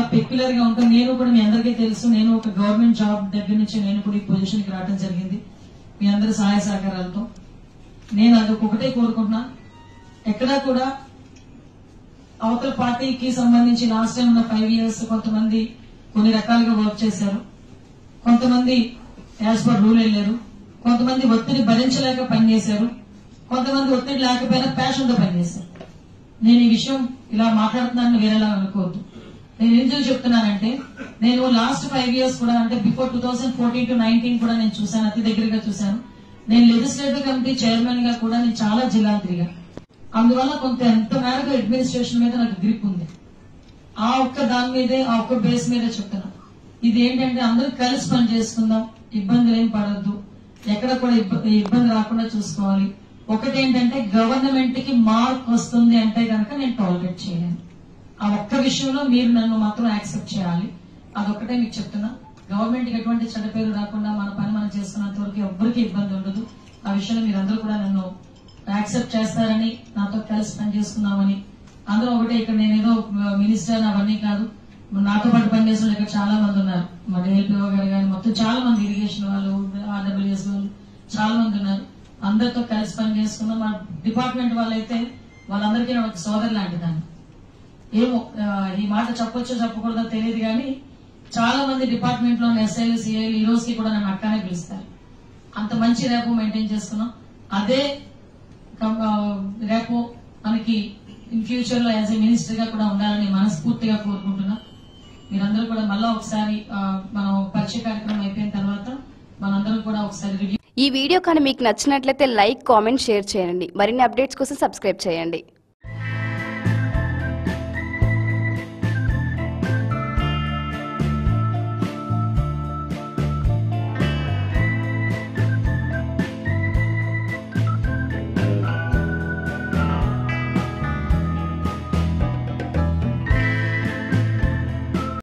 peculiar గా ఉంటుంది నేను కూడా మీ అందరికీ తెలుసు నేను ఒక గవర్నమెంట్ జాబ్ దగ్గర నుంచి నేను కూడా ఈ పొజిషన్ కి రావడం జరిగింది మీ అందరి సహాయ సహకారాలతో నేను అది ఒకటే కోరుకుంటున్నా ఎక్కడా కూడా అవతల పార్టీకి సంబంధించి లాస్ట్ టైం ఉన్న ఫైవ్ ఇయర్స్ కొంతమంది కొన్ని రకాలుగా వర్క్ చేశారు కొంతమంది యాజ్ పర్ రూల్ వెళ్ళారు కొంతమంది ఒత్తిడి భరించలేక పనిచేశారు కొంతమంది ఒత్తిడి లేకపోయినా ప్యాషన్ తో పనిచేశారు నేను ఈ విషయం ఇలా మాట్లాడుతున్నాను వేరేలా అనుకోవద్దు నేను ఎందుకు చెప్తున్నానంటే నేను లాస్ట్ ఫైవ్ ఇయర్స్ కూడా అంటే before two thousand fourteen to nineteen కూడా నేను చూశాను అతి దగ్గరగా చూశాను నేను లెజిస్లేటివ్ కమిటీ చైర్మన్ గా కూడా నేను చాలా జిల్లాలు తిరిగాను అందువల్ల కొంత ఎంత మేరకు అడ్మినిస్ట్రేషన్ మీద నాకు గ్రిప్ ఉంది ఆ ఒక్క దాని మీదే ఆ ఒక్క బేస్ మీదే చెప్తున్నా ఇది ఏంటంటే అందరూ కలిసి పని చేసుకుందాం ఇబ్బందులు ఏం పడద్దు ఎక్కడ కూడా ఇబ్బ- ఇబ్బంది రాకుండా చూసుకోవాలి ఒకటి ఏంటంటే గవర్నమెంట్ కి మార్క్ వస్తుంది అంటే కనుక నేను టాలరేట్ చేయలేను ఆ ఒక్క విషయంలో మీరు నన్ను మాత్రం యాక్సెప్ట్ చేయాలి అదొక్కటే మీకు చెప్తున్నా గవర్నమెంట్ కి ఎటువంటి చెడ్డ పేరు రాకుండా మన పని మనం చేసుకున్నంత వరకు ఎవ్వరికి ఇబ్బంది ఉండదు ఆ విషయంలో మీరందరూ కూడా నన్ను యాక్సెప్ట్ చేస్తారని నాతో కలిసి పని చేసుకుందామని అందరూ ఒకటే ఇక్కడ నేనేదో మినిస్టర్ అవన్నీ కాదు నాతో పాటు పనిచేసిన వాళ్ళు ఇక్కడ చాలా మంది ఉన్నారు మా డిఎల్పిఓ గారు కానీ మొత్తం చాలా మంది ఇరిగేషన్ వాళ్ళు ఆర్డబ్ల్యూఎస్ వాళ్ళు చాలా మంది ఉన్నారు అందరితో కలిసి పని చేసుకున్నాం మా డిపార్ట్మెంట్ వాళ్ళైతే వాళ్ళందరికీ నేను ఒక సోదరు లాంటిదాన్ని ఏమో ఆ, ఈ మాట చెప్పొచ్చో చెప్పకూడదో తెలియదు కానీ చాలా మంది డిపార్ట్మెంట్ లో ఎస్ఐలు సిఐలు ఈ రోజుకి కూడా నన్ను అక్కనే పిలుస్తారు అంత మంచి రేపు మెయింటైన్ చేసుకున్నాం అదే కం- ఆ, రేపు మనకి ఇన్ ఫ్యూచర్ లో యాజ్ ఎ మినిస్టర్ గా కూడా ఉండాలని మనస్ఫూర్తిగా కోరుకుంటున్నా మీరందరూ కూడా మళ్ళా ఒకసారి ఆ, మనం పరీక్ష కార్యక్రమం అయిపోయిన తర్వాత మనందరం కూడా ఒకసారి రివ్యూ ఈ వీడియో కానీ మీకు నచ్చినట్లయితే లైక్ కామెంట్ షేర్ చేయండి మరిన్ని అప్డేట్స్ కోసం సబ్స్క్రైబ్ చేయండి